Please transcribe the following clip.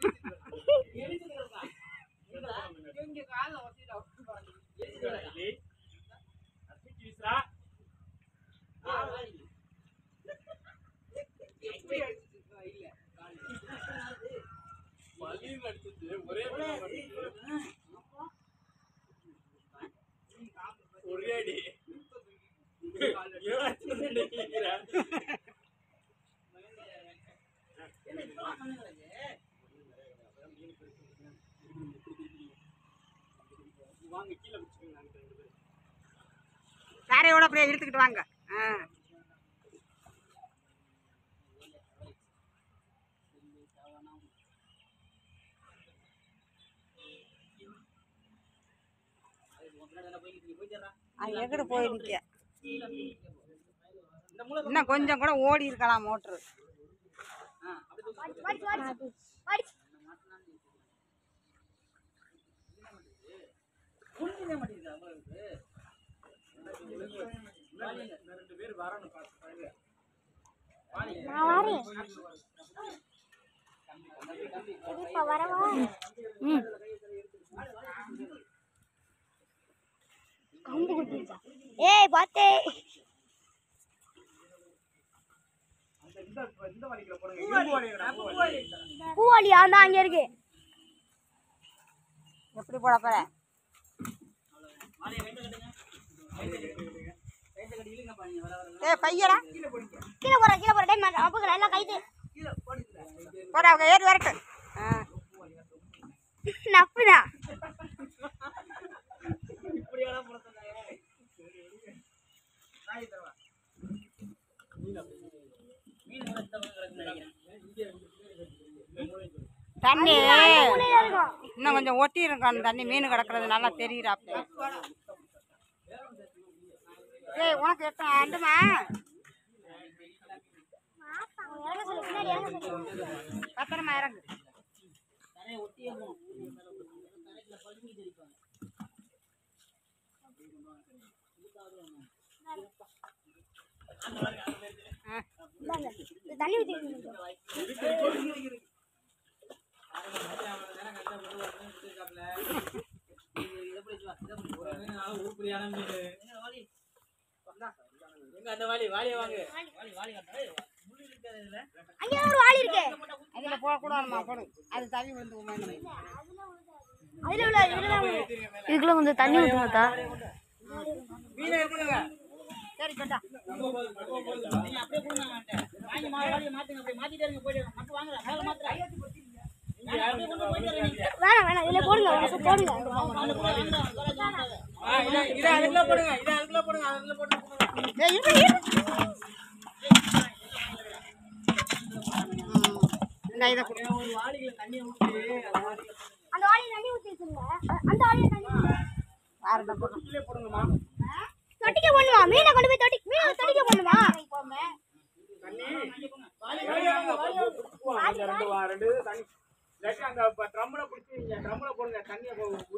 ஒரே அடி ஏன் அடிச்சது நினைக்கிறேன்? வாங்க கீழே வச்சுக்கோங்க நாங்க ரெண்டு பேரும். சாரையோட அப்படியே இழுத்துக்கிட்டு வாங்க ஆ அது எங்கிட்டு போய் நிற்க இன்னும் கொஞ்சம் கூட ஓடி இருக்கலாம் மோட்ரு இன்னும் ரெண்டு பேர் வரணும் பார்த்து பாருங்க. நான் வரேன் இப்ப வரவா ம் கம்பு குத்திருச்சா ஏய் பாத்தே அந்த இந்த இந்த வலிக்கிற போடுங்க இரும்பு வலிக்கிறா, இரும்பு வலி. பூவாளி அந்த அங்க இருக்கு எப்படி போட போற ஏ பையடா கீழே போற கீழே போற டைம் அப்போ நல்லா கைது போட அவங்க ஏறி வரட்டும் ஆ நப்புதான் தண்ணி இருக்கும் இன்னும் கொஞ்சம் ஒட்டி இருக்கும் அந்த தண்ணி மீன் கிடக்குறது நல்லா தெரியுறாப்ல ஏய் உனக்கு எத்தனை அண்டுமா இறங்க சொல்லு பின்னாடி இறங்க சொல்லு பத்திரமா இறங்கு ஆ, இந்தாங்க இந்த தண்ணி ஊற்றி உருப்படியான மீன். எங்க அந்த வாளி வாளியை வாங்க அங்கே ஒரு வாளி இருக்கு அதில் போடக்கூடாதுமா போடு அது தவி வந்து உமாயிடும். அதுல உள்ள இதுல இதுக்குள்ள கொஞ்சம் தண்ணி ஊற்றுங்கத்தா மீனை எடுத்துக்கங்க சரி கொண்டா வேணாம் வேணாம் இதுல போடுங்க ஒரு நிமிஷம் போடுங்க ஆ, இதை- இதை அதுக்குள்ள போடுங்க இதை அதுக்குள்ள போடுங்க அதுக்குள்ள போட்டு ஏய் இரு இரு இந்த இதை கொடு ஒரு வாளியில தண்ணியை ஊற்றி அந்த வாளியை தண்ணி ஊற்றி வச்சுருங்க அந்த வாளியை தண்ணி ஊத்தி- வேறு இந்த போடு கீழே போடுங்கம்மா தொட்டிக்க பண்ணுமா மீனை கொண்டு போய் தொட்டி மீனை தொட்டிக்க பண்ணுமா தண்ணி வாளியை வாங்க, வாளியை வாங்க. ரெண்டு வா- ரெண்டு இது தண்ணி இல்லாட்டி அந்த ட்ரம்மில் பிடிச்சி ட்ரம்மில் போடுங்க தண்ணியை